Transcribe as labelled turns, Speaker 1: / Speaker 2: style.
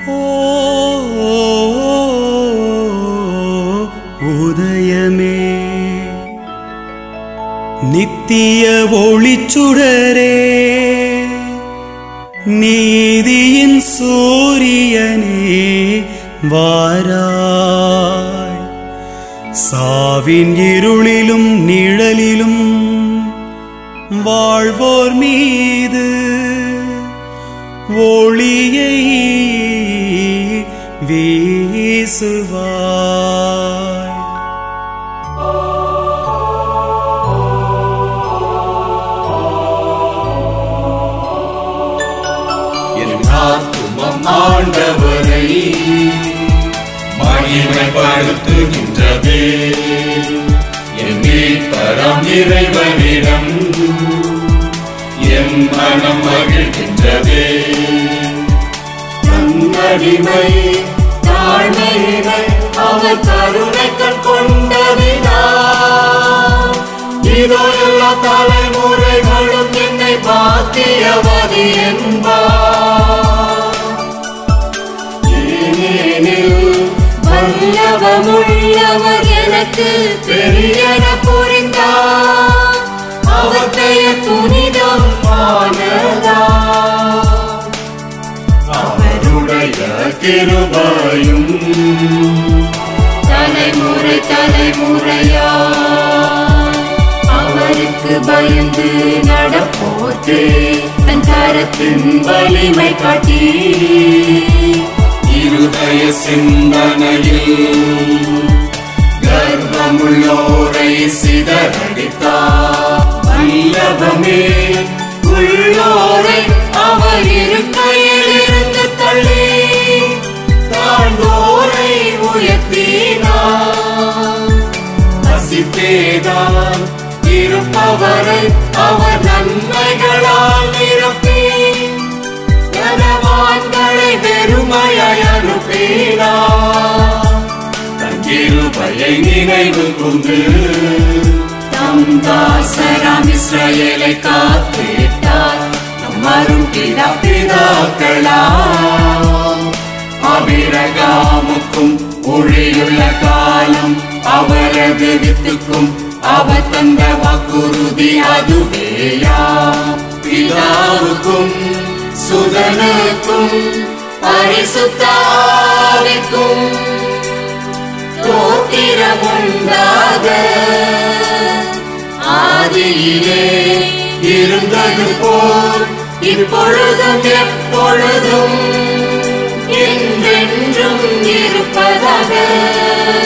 Speaker 1: ஓ உதயமே நித்திய ஒளிச்சுடரே நீதியின் சூரியனே வாராய் சாவின் இருளிலும் நிழலிலும் வாழ்வோர் மீது ஒளியை வீசுவாய்
Speaker 2: என் ஆத்துமம் ஆண்டவரை மகிமைப்படுத்துகின்றதே என் மீட்பரம் இறைவனிடம் என் மனம் மகிழ்கின்றதே நன்னடிமை தாழ்மையினை அவர் கருணைக்கண் கொண்டதினா இதோ எல்லா தலைமுறைகளும் என்னை பாக்கியவதி என்பார் ஏனெனில்
Speaker 3: வல்லவமுள்ளவர் எனக்கு
Speaker 2: பெரியன புரிந்தார்
Speaker 3: அவர் பெயர் புனிதம்
Speaker 2: ஆனதா அவருடைய கிருபையும்
Speaker 3: தலைமுறை தலைமுறையா அவருக்கு பயந்து நடப்போர்க்கு தன் கரத்தின் வலிமை காட்டி
Speaker 2: இருதய சிந்தனையில் கர்வமுள்ளோரை சிதறடித்தார் வல்லபமே உள்ளோரை அவர் இருக்கையில் இருந்து தள்ளி தாழ்ந்தோரை உயர்த்தினார் வசித்தேதான் இருப்பவரை அவர் நன்மைகளால் நிரப்பி கனவான்களை வெறுமையாய் அனுப்பினார் தன் கிருபையை நினைவு கொண்டு தம் தாசராம் இஸ்ரவேலை காத்திட்டார் நம் அரும் பிதாக்களா அபிரகாமுக்கும் ஒளியுள்ள காலம் அவரது வித்துக்கும் அவர் தந்த வாக்குறுதி அதுவேயா பிதாவுக்கும் சுதனுக்கும் பரிசுத்தாவிக்கும் தோத்திரம் உண்டாக ஆதியிலே இருந்தது போல் இப்பொழுதும் எப்பொழுதும் என்றென்றும் இருப்பதாக